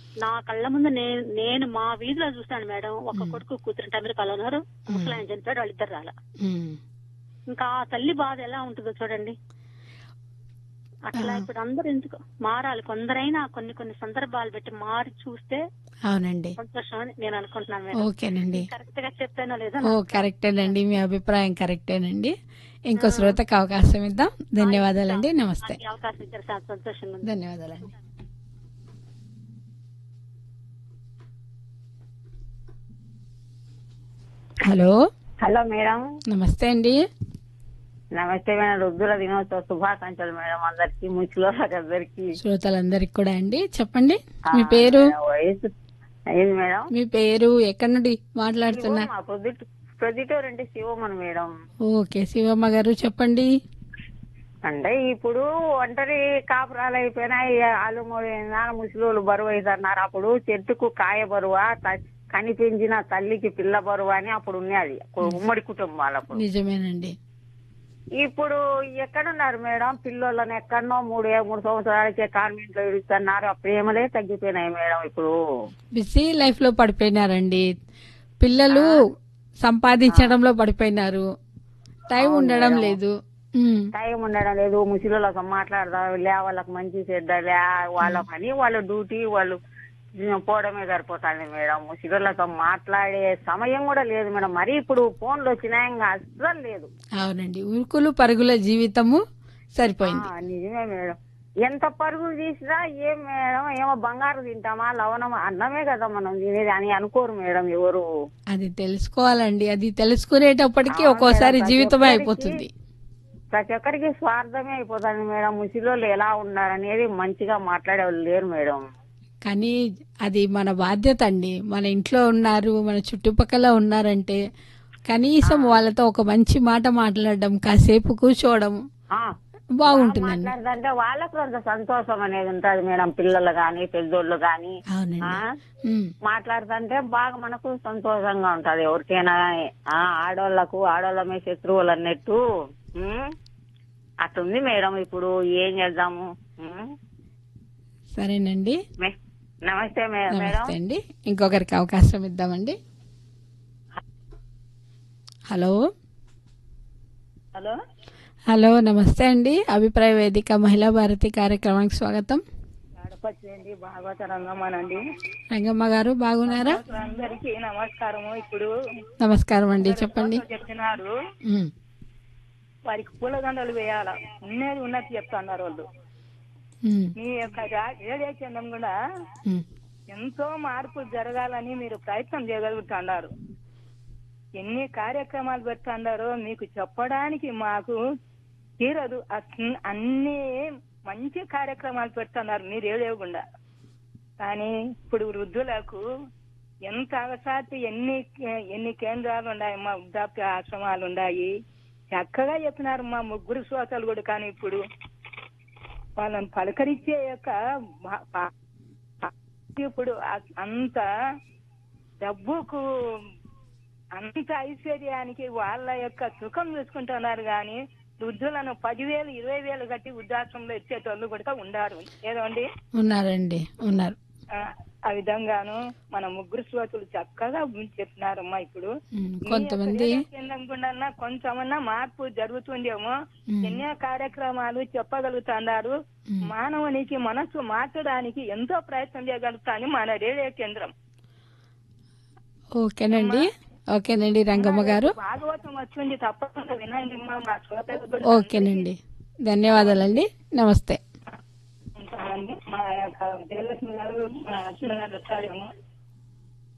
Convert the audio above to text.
నా కళ్ళ ముందు నేను నేను మా వీధిలో చూస్తాను మేడం ఒక కొడుకు కూతురు అమెరికాలో ఉన్నారు ముసలాయన చనిపోయాడు వాళ్ళిద్దరు రాల ఉమ్. ఇంకా ఆ తల్లి బాధ ఎలా ఉంటుందో చూడండి అట్లా ఇప్పుడు అందరూ ఎందుకు మారాలి కొందరైనా కొన్ని కొన్ని సందర్భాలు పెట్టి మారి చూస్తే అవునండి సంతోషం అని నేను అనుకుంటున్నాను మేడం ఓకేనండి కరెక్ట్ గా చెప్పానో లేదో ఓ కరెక్టేనండి మీ అభిప్రాయం కరెక్టేనండి ఇంకో శ్రోతకు అవకాశం ఇద్దాం ధన్యవాదాలండి నమస్తే నాకు ఈ అవకాశం ఇచ్చారు చాలా సంతోషంగా ఉంది ధన్యవాదాలండి హలో హలో మేడం నమస్తే అండి నమస్తే మేడం రుద్దుల దినోత్సవ శుభాకాంక్షలు మేడం అందరికి ముచ్చులోకి అందరికి శ్రోతలందరికి కూడా అండి చెప్పండి మీ పేరు వయసు అయింది మేడం మీ పేరు ఎక్కడి నుండి మాట్లాడుతున్నా మా ప్రొద్దుట ప్రొద్దుటూరు అంటే శివమని మేడం ఓకే శివమ్మ గారు చెప్పండి అంటే ఇప్పుడు ఒంటరి కాపురాలు అయిపోయినాయి ఆలు నాన్న ముసలోళ్ళు బరువు అవుతున్నారు అప్పుడు చెట్టుకు కాయ బరువా త- కనిపించిన తల్లికి పిల్ల బరువు అని అప్పుడు ఉన్నది ఉమ్మడి కుటుంబాలు అప్పుడు నిజమేనండి ఇప్పుడు ఎక్కడున్నారు మేడం పిల్లోళ్ళని ఎక్కడనో మూడు మూడు సంవత్సరాలకే కాన్వెంట్ లో ఇడుస్తున్నారు ఆ ప్రేమలే తగ్గిపోయినాయి మేడం ఇప్పుడు బిజీ లైఫ్ లో పడిపోయినారండి పిల్లలు సంపాదించడంలో పడిపోయినారు టైం ఉండడం లేదు ఉమ్, టైం ఉండడం లేదు ముసలిళ్ళతో మాట్లాడదా లే వాళ్ళకి మంచి చెడ్డ లే వాళ్ళ పని వాళ్ళ డ్యూటీ వాళ్ళు పోవడమే సరిపోతుంది మేడం ముసలిళ్ళతో మాట్లాడే సమయం కూడా లేదు మేడం మరి ఇప్పుడు ఫోన్లు వచ్చినాయి ఇంకా అస్సలు లేదు అవునండి ఉరుకులు పరుగుల జీవితము సరిపోయింది ఆ, నిజమే మేడం ఎంత పరుగులు తీసినా ఏం మేడం ఏమో బంగారు తింటామా లవణమా అన్నమే కదా మనం తినేది అని అనుకోరు మేడం ఎవరు అది తెలుసుకోవాలండి అది తెలుసుకునేటప్పటికి ఒక్కోసారి జీవితమే అయిపోతుంది ప్రతి ఒక్కరికి స్వార్థమే అయిపోతుంది మేడం ముసలిళ్ళు ఎలా ఉన్నారనేది మంచిగా మాట్లాడే వాళ్ళు లేరు మేడం కానీ అది మన బాధ్యత అండి మన ఇంట్లో ఉన్నారు మన చుట్టుపక్కల ఉన్నారంటే కనీసం వాళ్ళతో ఒక మంచి మాట మాట్లాడడం కాసేపు కూర్చోవడం ఆ, బాగుంటుందండి మాట్లాడుతుంటే వాళ్ళకు కొంత సంతోషం అనేది ఉంటది మేడం పిల్లలు గాని పెద్దోళ్ళు గాని అవునండి ఆ, ఉమ్, మాట్లాడుతుంటే బాగా మనకు సంతోషంగా ఉంటది ఎవరికైనా గాని. ఆ ఆడోళ్ళకు ఆడోళ్ళమే శత్రువులు అన్నట్టు ఉమ్, అట్టుంది మేడం ఇప్పుడు ఏం చేద్దాము ఉమ్, సరేనండి మే- నమస్తే మే- మేడం నమస్తే అండి ఇంకొకరికి అవకాశం ఇద్దామండి హలో హలో హలో నమస్తే అండి అభిప్రాయ వేదిక మహిళా భారతి కార్యక్రమానికి స్వాగతం గడపచ్చేయండి భాగవత రంగమ్మనండి రంగమ్మ గారు బాగున్నారా అందరికీ నమస్కారము ఇప్పుడు నమస్కారం అండి చెప్పండి చెప్తున్నారు ఉమ్, వారికి పూలదండలు వేయాల ఉన్నది ఉన్నది చెప్తున్నారు వాళ్ళు ఉమ్, మీ యొక్క రా- రేడియో కేంద్రం కూడా ఉమ్. ఎంతో మార్పు జరగాలని మీరు ప్రయత్నం చేయగలుగుతున్నారు ఎన్ని కార్యక్రమాలు పెడుతున్నారో మీకు చెప్పడానికి మాకు తీరదు అస్- అన్ని మంచి కార్యక్రమాలు పెడుతున్నారు మీ రేడియో గుండా కానీ ఇప్పుడు వృద్ధులకు ఎంత అవసాతి ఎన్ని ఎన్ని కేంద్రాలు ఉన్నాయి మా వృద్ధాప్య ఆశ్రమాలు ఉన్నాయి చక్కగా చెప్పినారు మా ముగ్గురు శ్రోతలు కూడా కానీ ఇప్పుడు వాళ్ళని పలకరించే యొక్క భా- భా- ఇప్పుడు అ- అంత డబ్బుకు అంత ఐశ్వర్యానికి వాళ్ళ యొక్క సుఖం చూసుకుంటున్నారు కానీ వృద్ధులను పదివేలు ఇరవై వేలు కట్టి వృద్ధాశ్రమంలో ఇచ్చేటోళ్ళు కూడా ఉండారు ఏదో అండి ఉన్నారండి ఉన్నారు ఆ, ఆ విధంగాను మన ముగ్గురు శ్రోతలు చక్కగా చెప్పినారమ్మా ఇప్పుడు ఉమ్, మీ కొంతమంది యొక్క రేడియో కేంద్రం గుండా కొంచెమన్నా మార్పు జరుగుతుందేమో ఉమ్, ఎన్నో కార్యక్రమాలు చెప్పగలుగుతున్నారు ఉమ్. మానవునికి మనసు మార్చడానికి ఎంతో ప్రయత్నం చేయగలుగుతాను మన రేడియో కేంద్రం ఓకేనండి ఓకేనండి రంగమ్మ గారు భాగవతం వచ్చింది తప్పకుండా వినండి అమ్మా. మా శ్రోతలు కూడా ఓకేనండి ధన్యవాదాలండి నమస్తే ఉంటామండి. మా యొక్క జయలక్ష్మి గారు మా అర్చన గారు వచ్చారేమో